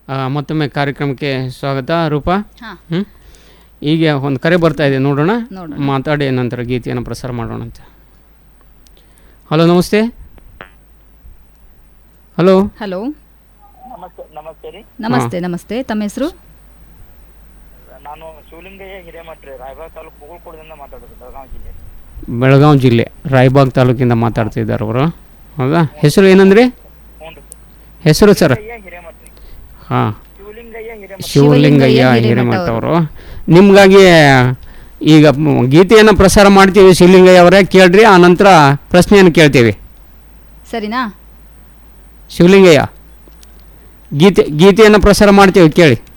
ಆ, ಮತ್ತೊಮ್ಮೆ ಕಾರ್ಯಕ್ರಮಕ್ಕೆ ಸ್ವಾಗತ ರೂಪಾ ಹಾ. ಹ್ಞೂ ಈಗ ಒಂದು ಕರೆ ಬರ್ತಾ ಇದೆ ನೋಡೋಣ ನೋಡೋಣ. ಮಾತಾಡಿ ನಂತರ ಗೀತೆಯನ್ನು ಪ್ರಸಾರ ಮಾಡೋಣ ಅಂತ ಹಲೋ ನಮಸ್ತೆ ಹಲೋ ಹಲೋ ನಮಸ್ತೆ ನಮಸ್ತೆ ರೀ ನಮಸ್ತೆ ನಮಸ್ತೆ ತಮ್ಮ ಹೆಸರು ನಾನು ಶಿವಲಿಂಗಯ್ಯ ಹಿರೇಮಠ ರೀ ರಾಯಬಾಗ್ ತಾಲೂಕು ಪುಗಳ್ಕೋಡದಿಂದ ಮಾತಾಡೋದು ಬೆಳಗಾವಿ ಜಿಲ್ಲೆ ಬೆಳಗಾವಿ ಜಿಲ್ಲೆ ರಾಯಬಾಗ್ ತಾಲೂಕಿಂದ ಮಾತಾಡ್ತಿದ್ದಾರೆ ಅವರು ಹೌದಾ ಹೆಸರು ಏನಂದ್ರಿ ಹ್ಞೂ ರೀ ಹೆಸರು ಸರ್ ಶಿವಲಿಂಗಯ್ಯ ಹಿರೇಮಠ ರೀ ಹಾಂ ಶಿವಲಿಂಗಯ್ಯ ಹಿರೇಮಠ ಶಿವಲಿಂಗಯ್ಯ ಶಿವಲಿಂಗಯ್ಯ ಹಿರೇಮಠ ಅವರು ನಿಮಗಾಗಿ ಈಗ ಮ್- ಗೀತೆಯನ್ನು ಪ್ರಸಾರ ಮಾಡ್ತೀವಿ ಶಿವಲಿಂಗಯ್ಯ ಅವರೇ ಕೇಳ್ರಿ ಆ ನಂತರ ಪ್ರಶ್ನೆಯನ್ನು ಕೇಳ್ತೀವಿ ಸರಿನಾ ಶಿವಲಿಂಗಯ್ಯ ಗೀತೆ ಗೀತೆಯನ್ನು ಪ್ರಸಾರ ಮಾಡ್ತೀವಿ ಕೇಳಿ